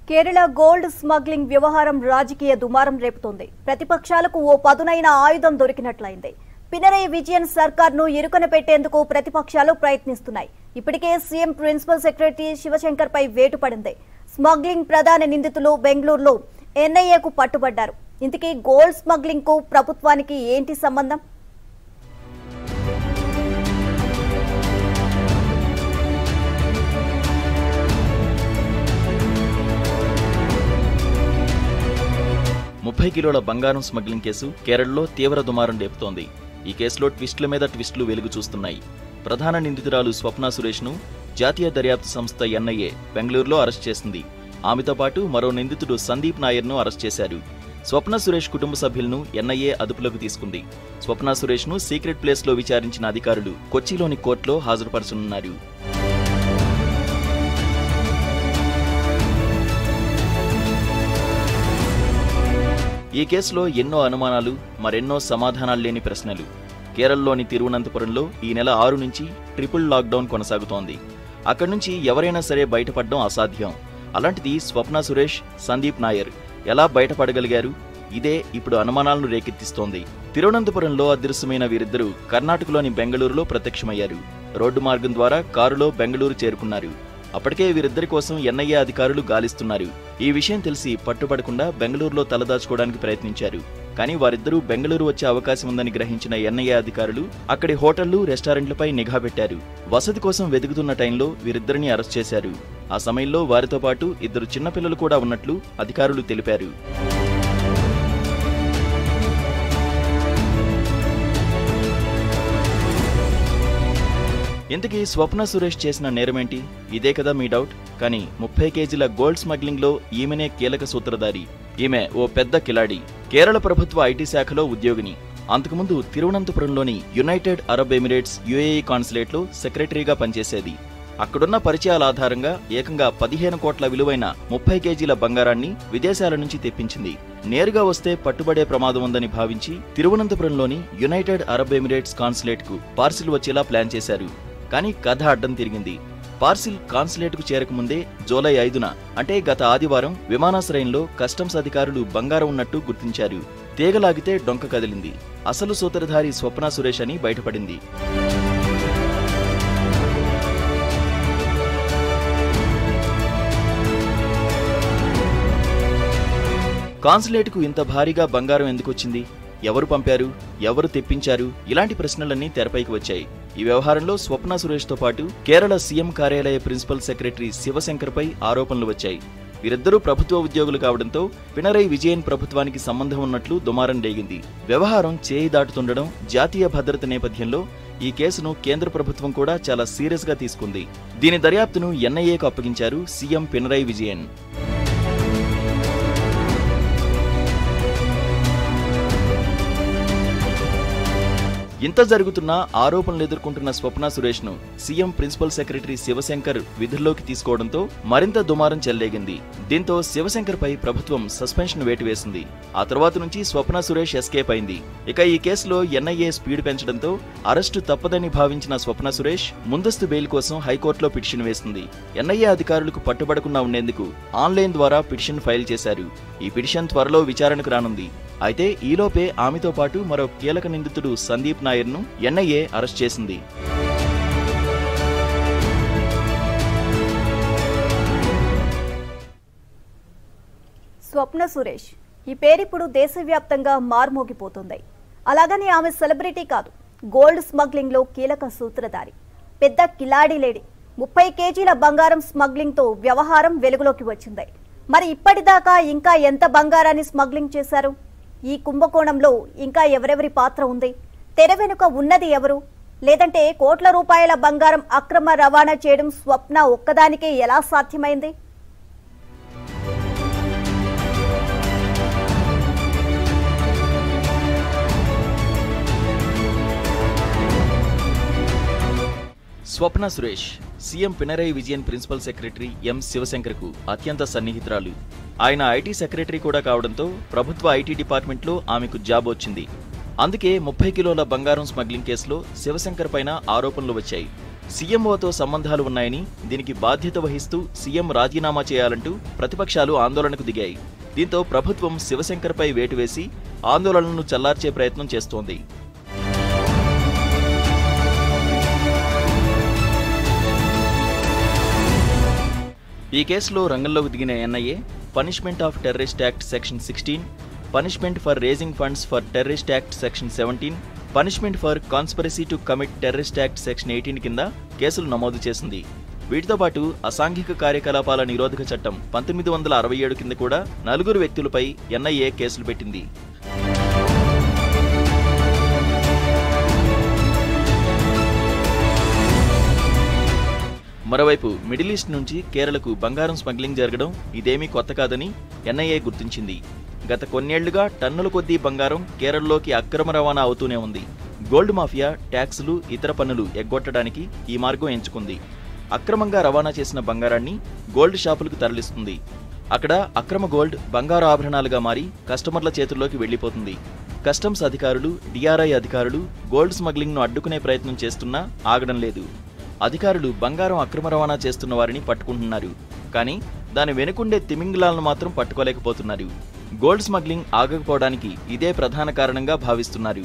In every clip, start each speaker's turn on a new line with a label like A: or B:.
A: Kerala gold smuggling వ్యవహారం రాజకీయ దుమారం రేపుతోంది ప్రతిపక్షాలకు ఓ పదునైన ఆయుధం దొరికినట్లయింది పినరయి విజయన్ సర్కార్ను ఇరుకన పెట్టేందుకు ప్రతిపక్షాలు ప్రయత్నిస్తున్నాయి ఇప్పటికే సీఎం ప్రిన్సిపల్ సెక్రటరీ శివశంకర్ పై వేటు పడింది స్మగ్లింగ్ ప్రధాన నిందితులు బెంగళూరులో ఎన్ఐఏకు పట్టుబడ్డారు ఇంతకీ గోల్డ్ స్మగ్లింగ్ కు ప్రభుత్వానికి ఏంటి సంబంధం
B: ముప్పై కిలోల బంగారం స్మగ్లింగ్ కేసు కేరళలో తీవ్ర దుమారం రేపుతోంది ఈ కేసులో ట్విస్టుల మీద ట్విస్టులు వెలుగు చూస్తున్నాయి ప్రధాన నిందితురాలు స్వప్న సురేష్ను జాతీయ దర్యాప్తు సంస్థ ఎన్ఐఏ బెంగళూరులో అరెస్ట్ చేసింది ఆమెతో పాటు మరో నిందితుడు సందీప్ నాయర్ను అరెస్ట్ చేశారు స్వప్న సురేష్ కుటుంబ సభ్యులను ఎన్ఐఏ అదుపులోకి తీసుకుంది స్వప్న సురేష్ను సీక్రెట్ ప్లేస్లో విచారించిన అధికారులు కొచ్చిలోని కోర్టులో హాజరుపరచనున్నారు ఈ కేసులో ఎన్నో అనుమానాలు మరెన్నో సమాధానాలు లేని ప్రశ్నలు కేరళలోని తిరువనంతపురంలో ఈ నెల ఆరు నుంచి ట్రిపుల్ లాక్డౌన్ కొనసాగుతోంది అక్కడి నుంచి ఎవరైనా సరే బయటపడడం అసాధ్యం అలాంటిది స్వప్న సురేష్ సందీప్ నాయర్ ఎలా బయటపడగలిగారు ఇదే ఇప్పుడు అనుమానాలను రేకెత్తిస్తోంది తిరువనంతపురంలో అదృశ్యమైన వీరిద్దరూ కర్ణాటకలోని బెంగళూరులో ప్రత్యక్షమయ్యారు రోడ్డు మార్గం ద్వారా కారులో బెంగళూరు చేరుకున్నారు అప్పటికే వీరిద్దరి కోసం ఎన్ఐఏ అధికారులు గాలిస్తున్నారు ఈ విషయం తెలిసి పట్టుబడకుండా బెంగళూరులో తలదాచుకోవడానికి ప్రయత్నించారు కానీ వారిద్దరూ బెంగళూరు వచ్చే అవకాశం ఉందని గ్రహించిన ఎన్ఐఏ అధికారులు అక్కడి హోటళ్లు రెస్టారెంట్లపై నిఘా పెట్టారు వసతి కోసం వెతుకుతున్న టైంలో వీరిద్దరిని అరెస్ట్ చేశారు ఆ సమయంలో వారితో పాటు ఇద్దరు చిన్నపిల్లలు కూడా ఉన్నట్లు అధికారులు తెలిపారు ఇంతకీ స్వప్న సురేష్ చేసిన నేరమేంటి ఇదే కదా మీ డౌట్ కానీ ముప్పై కేజీల గోల్డ్ స్మగ్లింగ్ లో ఈమెనే కీలక సూత్రధారి ఈమె ఓ పెద్ద కిలాడి కేరళ ప్రభుత్వ ఐటీ శాఖలో ఉద్యోగిని అంతకుముందు తిరువనంతపురంలోని యునైటెడ్ అరబ్ ఎమిరేట్స్ యుఏఈ కాన్సులేట్లో సెక్రటరీగా పనిచేసేది అక్కడున్న పరిచయాల ఆధారంగా ఏకంగా పదిహేను కోట్ల విలువైన ముప్పై కేజీల బంగారాన్ని విదేశాల నుంచి తెప్పించింది నేరుగా వస్తే పట్టుబడే ప్రమాదం ఉందని భావించి తిరువనంతపురంలోని యునైటెడ్ అరబ్ ఎమిరేట్స్ కాన్సులేట్ కు పార్సిల్ వచ్చేలా ప్లాన్ చేశారు కానీ కథ అడ్డం తిరిగింది పార్సిల్ కాన్సులేట్కు చేరకముందే జూలై ఐదున అంటే గత ఆదివారం విమానాశ్రయంలో కస్టమ్స్ అధికారులు బంగారం ఉన్నట్టు గుర్తించారు తీగలాగితే డొంక కదిలింది అసలు సూత్రధారి స్వప్న సురేష్ అని బయటపడింది కాన్సులేట్కు ఇంత భారీగా బంగారం ఎందుకు వచ్చింది ఎవరు పంపారు ఎవరు తెప్పించారు ఇలాంటి ప్రశ్నలన్నీ తెరపైకి వచ్చాయి ఈ వ్యవహారంలో స్వప్న సురేష్తో పాటు కేరళ సీఎం కార్యాలయ ప్రిన్సిపల్ సెక్రటరీ శివశంకర్పై ఆరోపణలు వచ్చాయి వీరిద్దరూ ప్రభుత్వ ఉద్యోగులు కావడంతో పినరై విజయన్ ప్రభుత్వానికి సంబంధం ఉన్నట్లు దుమారం రేగింది వ్యవహారం చేయి దాటుతుండడం జాతీయ భద్రత నేపథ్యంలో ఈ కేసును కేంద్ర ప్రభుత్వం కూడా చాలా సీరియస్ గా తీసుకుంది దీని దర్యాప్తును ఎన్ఐఏకు అప్పగించారు సీఎం పినరై విజయన్ ఇంత జరుగుతున్నా ఆరోపణలు ఎదుర్కొంటున్న స్వప్న సురేష్ ను సీఎం ప్రిన్సిపల్ సెక్రటరీ శివశంకర్ విధుల్లోకి తీసుకోవడంతో మరింత దుమారం చెలరేగింది దీంతో శివశంకర్ పై ప్రభుత్వం సస్పెన్షన్ వేటు వేసింది ఆ తర్వాత నుంచి స్వప్న సురేష్ ఎస్కేప్ అయింది ఇక ఈ కేసులో ఎన్ఐఏ స్పీడ్ పెంచడంతో అరెస్టు తప్పదని భావించిన స్వప్న సురేష్ ముందస్తు బెయిల్ కోసం హైకోర్టులో పిటిషన్ వేసింది ఎన్ఐఏ అధికారులకు పట్టుబడకుండా ఉండేందుకు ఆన్లైన్ ద్వారా పిటిషన్ ఫైల్ చేశారు ఈ పిటిషన్ త్వరలో విచారణకు రానుంది అయితే ఈలోపే ఆమెతో పాటు మరో కీలక నిందితుడు సందీప్ నాయర్ను ఎన్ఐఏ అరెస్ట్ చేసింది
A: స్వప్న సురేష్ ఈ పేరిప్పుడు దేశవ్యాప్తంగా మార్మోగిపోతుంది అలాగని ఆమె సెలబ్రిటీ కాదు గోల్డ్ స్మగ్లింగ్ లో కీలక సూత్రధారి పెద్ద కిలాడి లేడీ ముప్పై కేజీల బంగారం స్మగ్లింగ్ తో వ్యవహారం వెలుగులోకి వచ్చింది మరి ఇప్పటిదాకా ఇంకా ఎంత బంగారాన్ని స్మగ్లింగ్ చేశారు ఈ కుంభకోణంలో ఇంకా ఎవరెవరి పాత్ర ఉంది తెర వెనుక ఉన్నది ఎవరు లేదంటే కోట్ల రూపాయల బంగారం అక్రమ రవాణా చేయడం స్వప్న ఒక్కదానికే ఎలా సాధ్యమైంది
B: Swapna Suresh CM Pinarayi Vijayan principal secretary M శివశంకర్కు అత్యంత సన్నిహితురాలు ఆయన ఐటీ సెక్రటరీ కూడా కావడంతో ప్రభుత్వ ఐటీ డిపార్ట్మెంట్లో ఆమెకు జాబ్ వచ్చింది అందుకే ముప్పై కిలోల బంగారం స్మగ్లింగ్ కేసులో శివశంకర్ పైన ఆరోపణలు వచ్చాయి సీఎంఓతో సంబంధాలు ఉన్నాయని దీనికి బాధ్యత వహిస్తూ సీఎం రాజీనామా చేయాలంటూ ప్రతిపక్షాలు ఆందోళనకు దిగాయి దీంతో ప్రభుత్వం శివశంకర్పై వేటు వేసి ఆందోళనను చల్లార్చే ప్రయత్నం చేస్తోంది ఈ కేసులో రంగంలోకి దిగిన NIA punishment of terrorist act section sixteen punishment for raising funds for terrorist act section seventeen punishment for conspiracy to commit terrorist act section eighteen కింద కేసులు నమోదు చేసింది వీటితో పాటు అసాంఘిక కార్యకలాపాల నిరోధక చట్టం పంతొమ్మిది వందల అరవై ఏడు కింద కూడా నలుగురు వ్యక్తులపై ఎన్ఐఏ కేసులు పెట్టింది మరోవైపు మిడిల్ ఈస్ట్ నుంచి కేరళకు బంగారం స్మగ్లింగ్ జరగడం ఇదేమీ కొత్త కాదని ఎన్ఐఏ గుర్తించింది గత కొన్నేళ్లుగా టన్నుల కొద్దీ బంగారం కేరళలోకి అక్రమ రవాణా అవుతూనే ఉంది గోల్డ్ మాఫియా ట్యాక్సులు ఇతర పన్నులు ఎగ్గొట్టడానికి ఈ మార్గం ఎంచుకుంది అక్రమంగా రవాణా చేసిన బంగారాన్ని గోల్డ్ షాపులకు తరలిస్తుంది అక్కడ అక్రమ గోల్డ్ బంగారు ఆభరణాలుగా మారి కస్టమర్ల చేతుల్లోకి వెళ్లిపోతుంది కస్టమ్స్ అధికారులు డిఆర్ఐ అధికారులు గోల్డ్ స్మగ్లింగ్ను అడ్డుకునే ప్రయత్నం చేస్తున్నా ఆగడం లేదు అధికారులు బంగారం అక్రమ రవాణా చేస్తున్న వారిని పట్టుకుంటున్నారు కానీ దాని వెనుకుండే తిమింగిలాలను మాత్రం పట్టుకోలేకపోతున్నారు గోల్డ్ స్మగ్లింగ్ ఆగకపోవడానికి ఇదే ప్రధాన కారణంగా భావిస్తున్నారు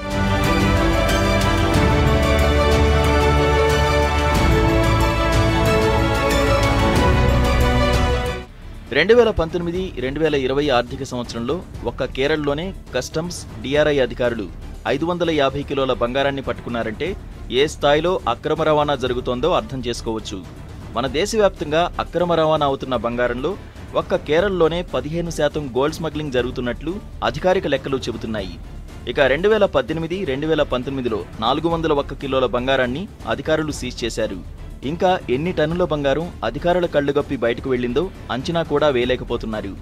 B: రెండు వేల పంతొమ్మిది రెండు వేల ఇరవై ఆర్థిక సంవత్సరంలో ఒక్క కేరళలోనే కస్టమ్స్ డిఆర్ఐ అధికారులు ఐదు వందల యాభై కిలోల బంగారాన్ని పట్టుకున్నారంటే ఏ స్థాయిలో అక్రమ రవాణా జరుగుతోందో అర్థం చేసుకోవచ్చు మన దేశవ్యాప్తంగా అక్రమ రవాణా అవుతున్న బంగారంలో ఒక్క కేరళలోనే పదిహేను శాతం గోల్డ్ స్మగ్లింగ్ జరుగుతున్నట్లు అధికారిక లెక్కలు చెబుతున్నాయి ఇక రెండు వేల పద్దెనిమిది రెండు వేల పంతొమ్మిదిలో నాలుగు వందల ఒక్క కిలోల బంగారాన్ని అధికారులు సీజ్ చేశారు ఇంకా ఎన్ని టన్నుల బంగారం అధికారుల కళ్ళుగప్పి బయటకు వెళ్ళిందో అంచనా కూడా వేయలేకపోతున్నారు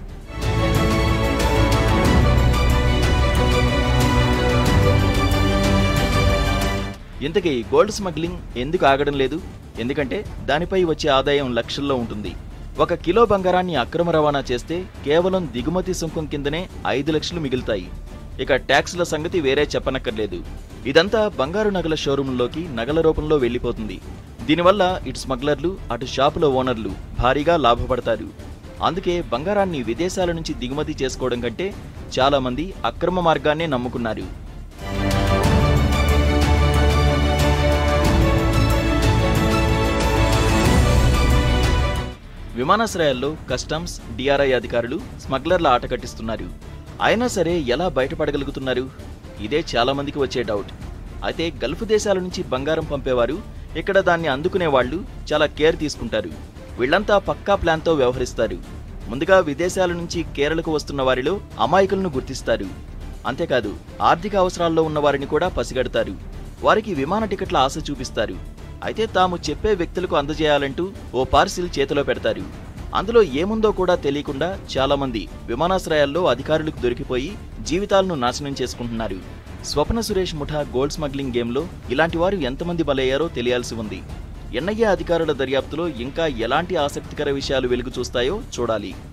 B: ఇంతకీ గోల్డ్ స్మగ్లింగ్ ఎందుకు ఆగడం లేదు ఎందుకంటే దానిపై వచ్చే ఆదాయం లక్షల్లో ఉంటుంది ఒక కిలో బంగారాన్ని అక్రమ రవాణా చేస్తే కేవలం దిగుమతి సుంకం కిందనే ఐదు లక్షలు మిగులుతాయి ఇక ట్యాక్సుల సంగతి వేరే చెప్పనక్కర్లేదు ఇదంతా బంగారు నగల షోరూంలోకి నగల రూపంలో వెళ్ళిపోతుంది దీనివల్ల ఇటు స్మగ్లర్లు అటు షాపుల ఓనర్లు భారీగా లాభపడతారు అందుకే బంగారాన్ని విదేశాల నుంచి దిగుమతి చేసుకోవడం కంటే చాలా మంది అక్రమ మార్గాన్నే నమ్ముకున్నారు విమానాశ్రయాల్లో కస్టమ్స్ డిఆర్ఐ అధికారులు స్మగ్లర్ల ఆట కట్టిస్తున్నారు అయినా సరే ఎలా బయటపడగలుగుతున్నారు ఇదే చాలా మందికి వచ్చే డౌట్ అయితే గల్ఫ్ దేశాల నుంచి బంగారం పంపేవారు ఇక్కడ దాన్ని అందుకునే వాళ్ళు చాలా కేర్ తీసుకుంటారు వీళ్ళంతా పక్కా ప్లాన్తో వ్యవహరిస్తారు ముందుగా విదేశాల నుంచి కేరళకు వస్తున్న వారిలో అమాయకులను గుర్తిస్తారు అంతేకాదు ఆర్థిక అవసరాల్లో ఉన్న వారిని కూడా పసిగడతారు వారికి విమాన టికెట్ల ఆశ చూపిస్తారు అయితే తాము చెప్పే వ్యక్తులకు అందజేయాలంటూ ఓ పార్సిల్ చేతిలో పెడతారు అందులో ఏముందో కూడా తెలియకుండా చాలా మంది విమానాశ్రయాల్లో అధికారులకు దొరికిపోయి జీవితాలను నాశనం చేసుకుంటున్నారు స్వప్న సురేష్ ముఠా గోల్డ్ స్మగ్లింగ్ గేమ్లో ఇలాంటి వారు ఎంతమంది బలయ్యారో తెలియాల్సి ఉంది ఎన్ఐఏ అధికారుల దర్యాప్తులో ఇంకా ఎలాంటి ఆసక్తికర విషయాలు వెలుగు చూస్తాయో చూడాలి